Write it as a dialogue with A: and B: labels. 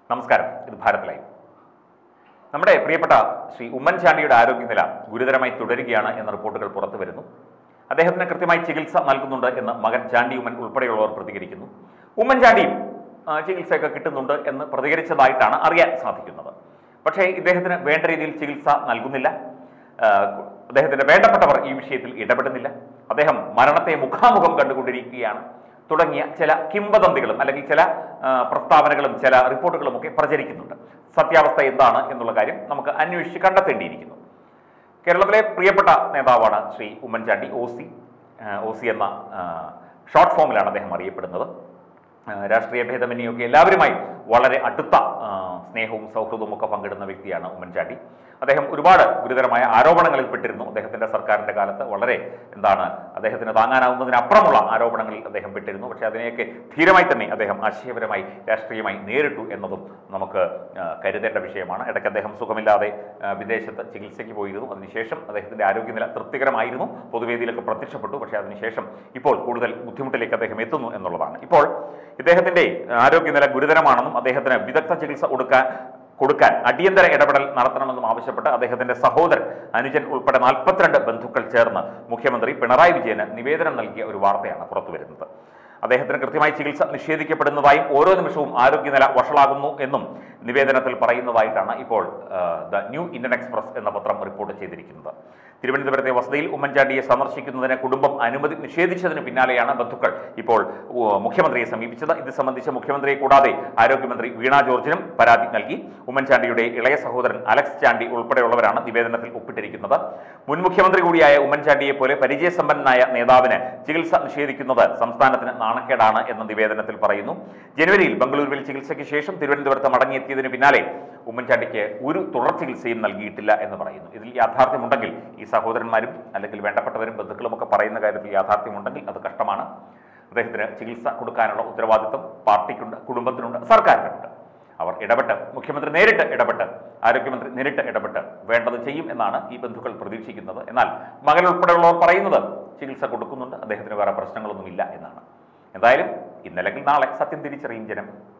A: നമസ്കാരം ഇത് ഭാരത് ലൈവ് നമ്മുടെ പ്രിയപ്പെട്ട ശ്രീ ഉമ്മൻചാണ്ടിയുടെ ആരോഗ്യനില ഗുരുതരമായി തുടരുകയാണ് എന്ന റിപ്പോർട്ടുകൾ പുറത്തു വരുന്നു അദ്ദേഹത്തിന് കൃത്യമായി ചികിത്സ നൽകുന്നുണ്ട് എന്ന് മകൻ ചാണ്ടി ഉമ്മൻ ഉൾപ്പെടെയുള്ളവർ പ്രതികരിക്കുന്നു ഉമ്മൻചാണ്ടിയും ആ, ചികിത്സയൊക്കെ കിട്ടുന്നുണ്ട് എന്ന് പ്രതികരിച്ചതായിട്ടാണ് അറിയാൻ സാധിക്കുന്നത് പക്ഷേ ഇദ്ദേഹത്തിന് വേണ്ട രീതിയിൽ ചികിത്സ നൽകുന്നില്ല ആ, അദ്ദേഹത്തിന്റെ വേണ്ടപ്പെട്ടവർ ഈ വിഷയത്തിൽ ഇടപെടുന്നില്ല അദ്ദേഹം മരണത്തെ മുഖാമുഖം കണ്ടുകൊണ്ടിരിക്കുകയാണ് തുടങ്ങിയ ചില കിംവദന്തികളും അല്ലെങ്കിൽ ചില ആ, പ്രസ്താവനകളും ചില റിപ്പോർട്ടുകളും ഒക്കെ പ്രചരിക്കുന്നുണ്ട് സത്യാവസ്ഥ എന്താണ് എന്നുള്ള കാര്യം നമുക്ക് അന്വേഷിച്ച് കണ്ടെത്തേണ്ടിയിരിക്കുന്നു കേരളത്തിലെ പ്രിയപ്പെട്ട നേതാവാണ് Shri Oommen Chandy O C O C എന്ന ആ, ഷോർട്ട് ഫോമിലാണ് അദ്ദേഹം അറിയപ്പെടുന്നത് ആ, രാഷ്ട്രീയ ഭേദമന്യൊക്കെ എല്ലാവരുമായി വളരെ അടുത്ത ആ, സ്നേഹവും സൗഹൃദവും ഒക്കെ പങ്കിടുന്ന വ്യക്തിയാണ് ഉമ്മൻചാണ്ടി അദ്ദേഹം ഒരുപാട് ഗുരുതരമായ ആരോപണങ്ങളിൽ പെട്ടിരുന്നു അദ്ദേഹത്തിന്റെ സർക്കാരിന്റെ കാലത്ത് വളരെ എന്താണ് അദ്ദേഹത്തിന് താങ്ങാനാവുന്നതിനപ്പുറമുള്ള ആരോപണങ്ങളിൽ അദ്ദേഹം പെട്ടിരുന്നു പക്ഷേ അതിനെയൊക്കെ ധീരമായി തന്നെ അദ്ദേഹം ആശയപരമായി രാഷ്ട്രീയമായി നേരിട്ടു എന്നതും നമുക്ക് ആ, കരുതേണ്ട വിഷയമാണ് ഇടയ്ക്ക് അദ്ദേഹം സുഖമില്ലാതെ ആ, വിദേശത്ത് ചികിത്സയ്ക്ക് പോയിരുന്നു അതിനുശേഷം അദ്ദേഹത്തിന്റെ ആരോഗ്യനില തൃപ്തികരമായിരുന്നു പൊതുവേദിയിലൊക്കെ പ്രത്യക്ഷപ്പെട്ടു പക്ഷേ അതിനുശേഷം ഇപ്പോൾ കൂടുതൽ ബുദ്ധിമുട്ടിലേക്ക് അദ്ദേഹം എത്തുന്നു എന്നുള്ളതാണ് ഇപ്പോൾ ഇദ്ദേഹത്തിന്റെ ആരോഗ്യനില ഗുരുതരമാണെന്നും അദ്ദേഹത്തിന് വിദഗ്ധ ചികിത്സ കൊടുക്കാൻ കൊടുക്കാൻ അടിയന്തര ഇടപെടൽ നടത്തണമെന്നും ആവശ്യപ്പെട്ട് അദ്ദേഹത്തിന്റെ സഹോദരൻ അനുജൻ ഉൾപ്പെടെ നാൽപ്പത്തിരണ്ട് ബന്ധുക്കൾ ചേർന്ന് മുഖ്യമന്ത്രി പിണറായി വിജയന് നിവേദനം നൽകിയ ഒരു വാർത്തയാണ് പുറത്തുവരുന്നത് അദ്ദേഹത്തിന് കൃത്യമായി ചികിത്സ നിഷേധിക്കപ്പെടുന്നതായും ഓരോ നിമിഷവും ആരോഗ്യനില വഷളാകുന്നു എന്നും നിവേദനത്തിൽ പറയുന്നതായിട്ടാണ് ഇപ്പോൾ ആ, ദ ന്യൂ ഇന്ത്യൻ എക്സ്പ്രസ് എന്ന പത്രം റിപ്പോർട്ട് ചെയ്തിരിക്കുന്നത് തിരുവനന്തപുരത്തെ വസതിയിൽ ഉമ്മൻചാണ്ടിയെ സന്ദർശിക്കുന്നതിന് കുടുംബം അനുമതി നിഷേധിച്ചതിന് പിന്നാലെയാണ് ബന്ധുക്കൾ ഇപ്പോൾ ഉ, മുഖ്യമന്ത്രിയെ സമീപിച്ചത് ഇത് സംബന്ധിച്ച് മുഖ്യമന്ത്രിയെ കൂടാതെ ആരോഗ്യമന്ത്രി വീണ ജോർജിനും പരാതി നൽകി ഉമ്മൻചാണ്ടിയുടെ ഇളയ സഹോദരൻ അലക്സ് ചാണ്ടി ഉൾപ്പെടെയുള്ളവരാണ് നിവേദനത്തിൽ ഒപ്പിട്ടിരിക്കുന്നത് മുൻ മുഖ്യമന്ത്രി കൂടിയായ ഉമ്മൻചാണ്ടിയെ പോലെ പരിചയസമ്പന്നനായ നേതാവിന് ചികിത്സ നിഷേധിക്കുന്നത് സംസ്ഥാനത്തിന് നാണക്കേടാണ് എന്ന നിവേദനത്തിൽ പറയുന്നു ജനുവരിയിൽ ബംഗളൂരുവിൽ ചികിത്സയ്ക്ക് ശേഷം തിരുവനന്തപുരത്ത് മടങ്ങിയെത്തിയതിന് പിന്നാലെ ഉമ്മൻചാണ്ടിക്ക് ഒരു തുടർ ചികിത്സയും നൽകിയിട്ടില്ല എന്ന് പറയുന്നു ഇതിൽ യാഥാർത്ഥ്യമുണ്ടെങ്കിൽ ഈ സഹോദരന്മാരും അല്ലെങ്കിൽ വേണ്ടപ്പെട്ടവരും ബന്ധുക്കളും ഒക്കെ പറയുന്ന കാര്യത്തിൽ യാഥാർത്ഥ്യമുണ്ടെങ്കിൽ അത് കഷ്ടമാണ് അദ്ദേഹത്തിന് ചികിത്സ കൊടുക്കാനുള്ള ഉത്തരവാദിത്വം പാർട്ടിക്കുണ്ട് കുടുംബത്തിനുണ്ട് സർക്കാരിനുണ്ട് അവർ ഇടപെട്ട് മുഖ്യമന്ത്രി നേരിട്ട് ഇടപെട്ട് ആരോഗ്യമന്ത്രി നേരിട്ട് ഇടപെട്ട് വേണ്ടത് ചെയ്യും എന്നാണ് ഈ ബന്ധുക്കൾ പ്രതീക്ഷിക്കുന്നത് എന്നാൽ മകൻ ഉൾപ്പെടെയുള്ളവർ പറയുന്നത് ചികിത്സ കൊടുക്കുന്നുണ്ട് അദ്ദേഹത്തിന് വേറെ പ്രശ്നങ്ങളൊന്നുമില്ല എന്നാണ് എന്തായാലും ഇന്നല്ലെങ്കിൽ നാളെ സത്യം തിരിച്ചറിയും ജനം